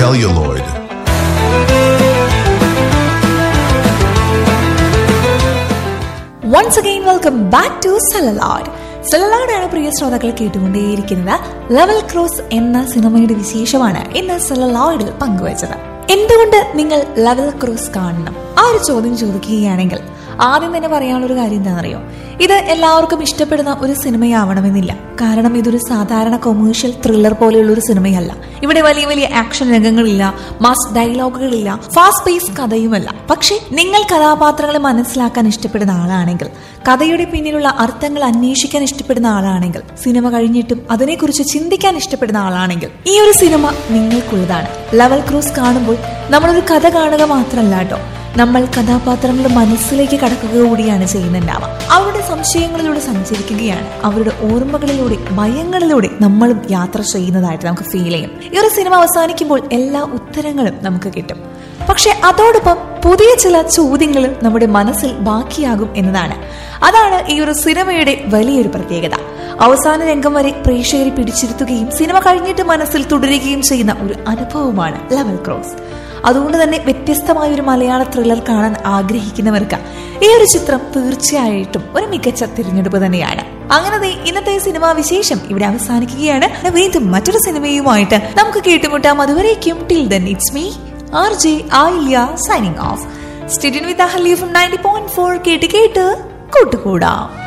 celluloid. Once again welcome back to celluloid സെലലാഡാണ് പ്രിയ ശ്രോതാക്കൾ കേട്ടുകൊണ്ടേയിരിക്കുന്നത് ലെവൽ ക്രോസ് എന്ന സിനിമയുടെ വിശേഷമാണ് ഇന്ന് സെലലാഡിൽ പങ്കുവച്ചത് എന്തുകൊണ്ട് നിങ്ങൾ ലെവൽ ക്രോസ് കാണണം ആ ഒരു ചോദ്യം ചോദിക്കുകയാണെങ്കിൽ ആദ്യം തന്നെ പറയാനുള്ള ഒരു കാര്യം എന്താണെന്നറിയോ ഇത് എല്ലാവർക്കും ഇഷ്ടപ്പെടുന്ന ഒരു സിനിമയാവണമെന്നില്ല കാരണം ഇതൊരു സാധാരണ കൊമേഴ്ഷ്യൽ ത്രില്ലർ പോലെയുള്ള ഒരു സിനിമയല്ല ഇവിടെ വലിയ വലിയ ആക്ഷൻ രംഗങ്ങളില്ല മാസ് ഡയലോഗുകളില്ല ഫാസ്റ്റ് പേസ് കഥയുമല്ല പക്ഷേ നിങ്ങൾ കഥാപാത്രങ്ങളെ മനസ്സിലാക്കാൻ ഇഷ്ടപ്പെടുന്ന ആളാണെങ്കിൽ കഥയുടെ പിന്നിലുള്ള അർത്ഥങ്ങൾ അന്വേഷിക്കാൻ ഇഷ്ടപ്പെടുന്ന ആളാണെങ്കിൽ സിനിമ കഴിഞ്ഞിട്ടും അതിനെക്കുറിച്ച് ചിന്തിക്കാൻ ഇഷ്ടപ്പെടുന്ന ആളാണെങ്കിൽ ഈ ഒരു സിനിമ നിങ്ങൾക്കുള്ളതാണ് ലെവൽ ക്രൂസ് കാണുമ്പോൾ നമ്മളൊരു കഥ കാണുക മാത്രമല്ല കേട്ടോ നമ്മൾ കഥാപാത്രങ്ങളുടെ മനസ്സിലേക്ക് കടക്കുക കൂടിയാണ് ചെയ്യുന്നുണ്ടാവുക അവരുടെ സംശയങ്ങളിലൂടെ സഞ്ചരിക്കുകയാണ് അവരുടെ ഓർമ്മകളിലൂടെ ഭയങ്ങളിലൂടെ നമ്മളും യാത്ര ചെയ്യുന്നതായിട്ട് നമുക്ക് ഫീൽ ചെയ്യും ഈ ഒരു സിനിമ അവസാനിക്കുമ്പോൾ എല്ലാ ഉത്തരങ്ങളും നമുക്ക് കിട്ടും പക്ഷെ അതോടൊപ്പം പുതിയ ചില ചോദ്യങ്ങളും നമ്മുടെ മനസ്സിൽ ബാക്കിയാകും എന്നതാണ് അതാണ് ഈ ഒരു സിനിമയുടെ വലിയൊരു പ്രത്യേകത അവസാന രംഗം വരെ പ്രേക്ഷകരെ പിടിച്ചിരുത്തുകയും സിനിമ കഴിഞ്ഞിട്ട് മനസ്സിൽ തുടരുകയും ചെയ്യുന്ന ഒരു അനുഭവമാണ് ലെവൽ ക്രോസ് അതുകൊണ്ട് തന്നെ വ്യത്യസ്തമായ ഒരു മലയാള ത്രില്ലർ കാണാൻ ആഗ്രഹിക്കുന്നവർക്ക് ഈ ഒരു ചിത്രം തീർച്ചയായിട്ടും ഒരു മികച്ച തിരഞ്ഞെടുപ്പ് തന്നെയാണ് അങ്ങനെ ദേ ഇന്നത്തെ സിനിമാ വിശേഷം ഇവിടെ അവസാനിക്കുകയാണ് വീണ്ടും മറ്റൊരു സിനിമയുമായിട്ട് നമുക്ക് കേട്ടുമുട്ടാം അതുവരേക്കും till then it's me R J Ayilya signing off studio with Ahalya from ninety point four കേട്ട് കേട്ട് കൂട്ടുകൂടാം